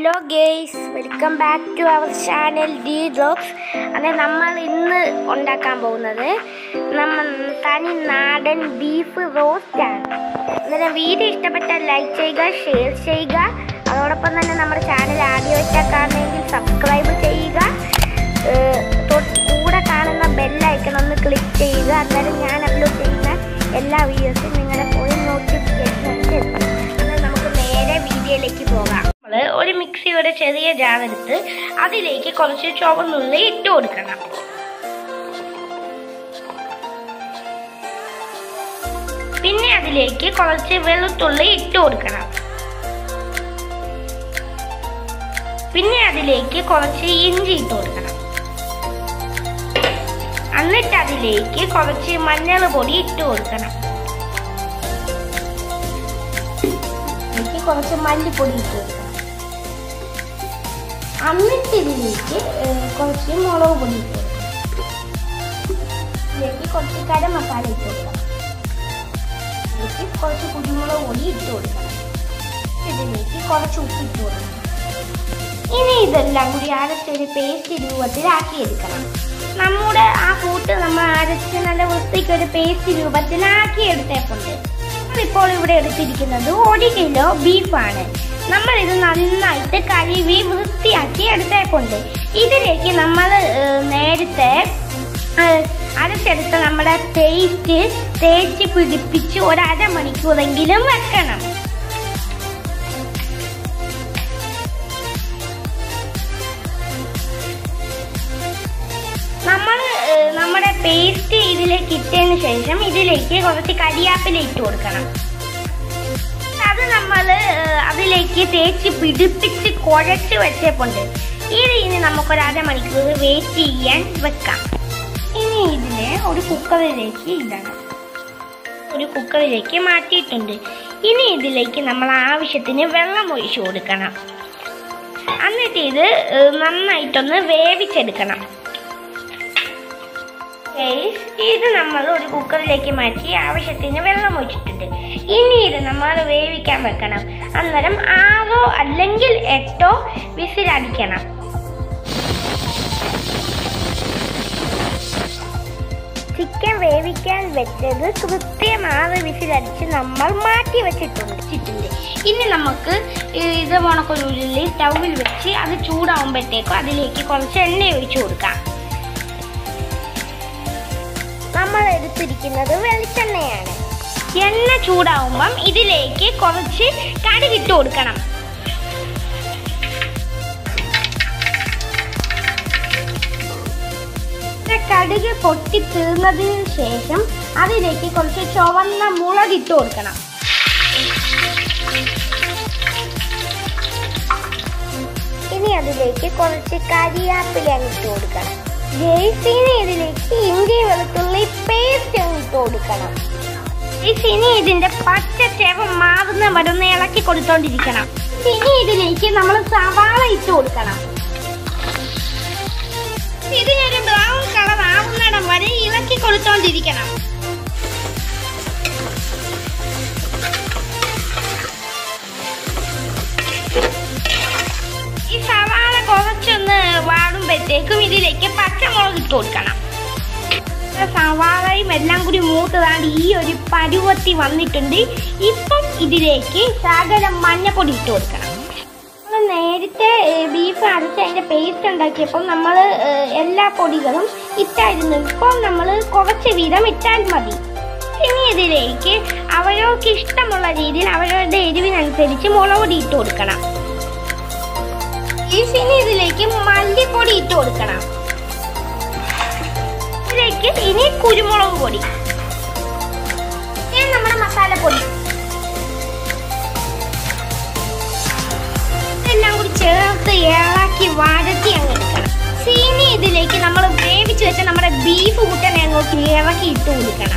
Hello guys welcome back to our channel D drops അതെ നമ്മൾ ഇന്ന് ഉണ്ടാക്കാൻ പോകുന്നത് നമ്മൾ തനി നാടൻ ബീഫ് റോസ്റ്റ് ആണ് അന്നേരം വീഡിയോ ഇഷ്ടപ്പെട്ടാൽ ലൈക്ക് ചെയ്യുക ഷെയർ ചെയ്യുക അതോടൊപ്പം തന്നെ നമ്മുടെ ചാനൽ ആദ്യമായിട്ടാണ് കാണുമെങ്കിൽ സബ്സ്ക്രൈബ് ചെയ്യുക ഏഹ് തൊട്ട് കൂടെ കാണുന്ന ബെല്ലൈക്കൺ ഒന്ന് ക്ലിക്ക് ചെയ്യുക അന്നേരം ഞാൻ അപ്ലോഡ് ചെയ്യുന്ന എല്ലാ വീഡിയോസും നിങ്ങളുടെ ഫോണിൽ നോട്ടിഫിക്കേഷൻ എത്തും എന്നാൽ നമുക്ക് നേരെ വീഡിയോയിലേക്ക് പോകാം നമ്മൾ ഒരു മിക്സിയുടെ ചെറിയ ജാറെടുത്ത് അതിലേക്ക് കുറച്ച് ചുവന്നുള്ളി ഇട്ട് കൊടുക്കണം പിന്നെ അതിലേക്ക് കുറച്ച് വെളുത്തുള്ളി ഇട്ട് കൊടുക്കണം പിന്നെ അതിലേക്ക് കുറച്ച് ഇഞ്ചി ഇട്ട് കൊടുക്കണം എന്നിട്ട് അതിലേക്ക് കുറച്ച് മഞ്ഞൾ പൊടി ഇട്ട് കൊടുക്കണം ഇതിലേക്ക് കുറച്ച് മല്ലിപ്പൊടി ഇട്ട് കൊടുക്കണം എന്നിട്ട് ഇതിലേക്ക് ഏഹ്, കുറച്ച് മുളക് പൊടി ഇട്ട് കൊടുക്കണം ഇതിലേക്ക് കുറച്ച് കരം മസാല ഇട്ട് കൊടുക്കണം ഇതിലേക്ക് കുറച്ച് കുരുമുളക് പൊടി ഇട്ട് കൊടുക്കണം ഇതിലേക്ക് കുറച്ച് ഉപ്പ് ഇട്ട് കൊടുക്കണം ഇനി ഇതെല്ലാം കൂടി അരച്ചൊരു പേസ്റ്റ് രൂപത്തിലാക്കി എടുക്കണം നമ്മുടെ ആ കൂട്ട് നമ്മൾ അരച്ച് നല്ല വൃത്തിക്ക് ഒരു പേസ്റ്റ് രൂപത്തിലാക്കി എടുത്തേക്കുണ്ട് നമ്മളിപ്പോൾ ഇവിടെ എടുത്തിരിക്കുന്നത് ഒരു കിലോ ബീഫാണ് നമ്മൾ ഇത് നന്നായിട്ട് കഴുകി വൃത്തിയാക്കി എടുത്തേക്കുണ്ട് ഇതിലേക്ക് നമ്മൾ ഏഹ്, നേരത്തെ ഏഹ്, അരച്ചെടുത്ത നമ്മുടെ പേസ്റ്റ് തേച്ച് പിടിപ്പിച്ച് ഒരു അരമണിക്കൂറെങ്കിലും വെക്കണം നമ്മൾ നമ്മുടെ പേസ്റ്റ് ഇതിലേക്ക് ഇട്ടതിന് ശേഷം ഇതിലേക്ക് കുറച്ച് കരിയാപ്പില ഇട്ട് കൊടുക്കണം അത് നമ്മൾ അതിലേക്ക് തേച്ച് പിടിപ്പിച്ച് കുഴച്ച് വെച്ചേപ്പുണ്ട് ഇത് ഇനി നമുക്കൊരു അരമണിക്കൂർ വെയിറ്റ് ചെയ്യാൻ വെക്കാം ഇനി ഇതിനെ ഒരു കുക്കറിലേക്ക് ഇടണം ഒരു കുക്കറിലേക്ക് മാറ്റിയിട്ടുണ്ട് ഇനി ഇതിലേക്ക് നമ്മൾ ആവശ്യത്തിന് വെള്ളം ഒഴിച്ചു കൊടുക്കണം എന്നിട്ട് ഇത് ഏഹ്, നന്നായിട്ടൊന്ന് വേവിച്ചെടുക്കണം Guys, ഇത് നമ്മൾ ഒരു കുക്കറിലേക്ക് മാറ്റി ആവശ്യത്തിന് വെള്ളം ഒഴിച്ചിട്ടുണ്ട് ഇനി ഇത് നമ്മൾ വേവിക്കാൻ വെക്കണം അന്നേരം ആറോ അല്ലെങ്കിൽ എട്ടോ വിസിലടിക്കണം ചിക്കൻ വേവിക്കാൻ വെച്ചത് കൃത്യം ആറ് വിസിലടിച്ച് നമ്മൾ മാറ്റി വെച്ചിട്ടുണ്ട് വെച്ചിട്ടുണ്ട്. ഇനി നമുക്ക് ഇത് മുണക്കൊരു ഉരുളി സ്റ്റൗവിൽ വെച്ച് അത് ചൂടാവുമ്പോഴത്തേക്കും അതിലേക്ക് കുറച്ച് എണ്ണ ഒഴിച്ചു കൊടുക്കാം നമ്മൾ എടുത്തിരിക്കുന്നത് വെളിച്ചെണ്ണയാണ് എണ്ണ ചൂടാവുമ്പം ഇതിലേക്ക് കുറച്ച് കടുകിട്ട് കൊടുക്കണം ഇത് കടുക് പൊട്ടി തീർന്നതിന് ശേഷം അതിലേക്ക് കുറച്ച് ചുവന്ന മുളകിട്ട് കൊടുക്കണം ഇനി അതിലേക്ക് കുറച്ച് കരിയാപ്പില ഇട്ട് കൊടുക്കണം ജെയ്സിന് ഇതിലേക്ക് ഇഞ്ചി വെളുത്തുള്ളി പേസ്റ്റ് ഇട്ട് കൊടുക്കണം ഗയ്സ്, ഇനി ഇതിന്റെ പച്ച ചേവ മാറുന്ന വരുന്ന ഇളക്കി കൊടുത്തോണ്ടിരിക്കണം ഇനി ഇതിലേക്ക് നമ്മൾ സവാള ഇട്ട് കൊടുക്കണം ഇതിനൊരു ബ്രൗൺ കളർ ആവുന്നിടം വരെ ഇളക്കി കൊടുത്തോണ്ടിരിക്കണം ഈ സവാള കുറച്ചൊന്ന് വാടുമ്പോഴത്തേക്കും ഇതിലേക്ക് പച്ചമുളക് ഇട്ട് കൊടുക്കണം സവാളയും എല്ലാം കൂടി മൂത്തതാണ്ട് ഈ ഒരു പരുവത്തി വന്നിട്ടുണ്ട് ഇപ്പം ഇതിലേക്ക് ശകലം മഞ്ഞപ്പൊടി ഇട്ട് കൊടുക്കണം നമ്മൾ നേരത്തെ ബീഫ് അരച്ച് അതിന്റെ പേസ്റ്റ് ഉണ്ടാക്കിയപ്പോൾ നമ്മൾ എല്ലാ പൊടികളും ഇട്ടായിരുന്നു ഇപ്പോൾ നമ്മൾ കുറച്ച് വീതം ഇട്ടാൽ മതി ഇനി ഇതിലേക്ക് അവരവർക്ക് ഇഷ്ടമുള്ള രീതിയിൽ അവരവരുടെ എരിവിനനുസരിച്ച് മുളക് പൊടി ഇട്ട് കൊടുക്കണം ബീഫിന് ഇതിലേക്ക് മല്ലിപ്പൊടി ഇട്ട് കൊടുക്കണം ഇതിലേക്ക് ഇനി കുരുമുളക് പൊടി ഇനി നമ്മുടെ മസാലപ്പൊടി ഇതെല്ലാം കൂടി ചേർത്ത് ഇളക്കി വഴറ്റി അങ്ങ് എടുക്കണം ഇനി ഇതിലേക്ക് നമ്മൾ വേവിച്ച് വെച്ച നമ്മുടെ ബീഫ് കുട്ടനെ അങ്ങോട്ട് ഇളക്കി ഇട്ട് കൊടുക്കണം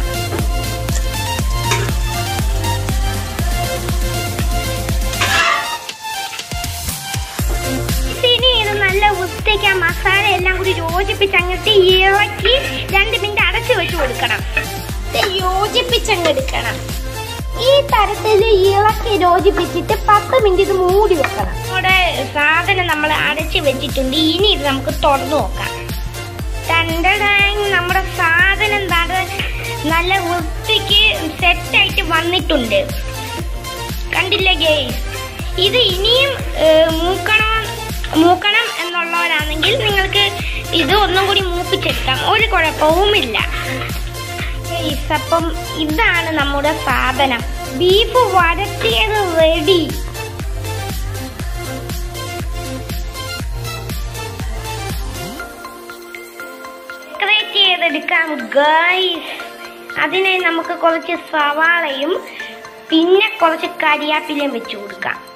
ഇനി ഇത് നല്ല വൃത്തിക്ക് ആ മസാല എല്ലാം കൂടി യോജിപ്പിച്ച് അങ്ങോട്ട് ഇളക്കി രണ്ട് മിനിറ്റ് അടച്ചു വെച്ച് കൊടുക്കണം ഇത് യോജിപ്പിച്ചങ്ങ് എടുക്കണം ഈ തരത്തിൽ ഇളക്കി യോജിപ്പിച്ചിട്ട് പത്ത് മിനിറ്റ് ഇത് മൂടി വെക്കണം നമ്മുടെ സാധനം നമ്മൾ അടച്ചു വെച്ചിട്ടുണ്ട് ഇനി ഇത് നമുക്ക് തുറന്നു നോക്കാം ടണ്ടടാങ് നമ്മുടെ സാധനം എന്താണ് നല്ല വൃത്തിക്ക് സെറ്റായിട്ട് വന്നിട്ടുണ്ട് കണ്ടില്ലേ ഗേസ് ഇത് ഇനിയും ഏഹ്, മൂക്കണം മൂക്കണം എന്നുള്ളവരാണെങ്കിൽ നിങ്ങൾക്ക് ഇത് ഒന്നും കൂടി മൂപ്പിച്ചെടുക്കാം ഒരു കുഴപ്പവുമില്ല ഗേസ് അപ്പം ഇതാണ് നമ്മുടെ സാധനം ബീഫ് വരട്ടിയത് റെഡി ഡെക്കറേറ്റ് ചെയ്തെടുക്കാം ഗൈസ് അതിനെ നമുക്ക് കുറച്ച് സവാളയും പിന്നെ കുറച്ച് കരിയാപ്പിലയും വെച്ച് കൊടുക്കാം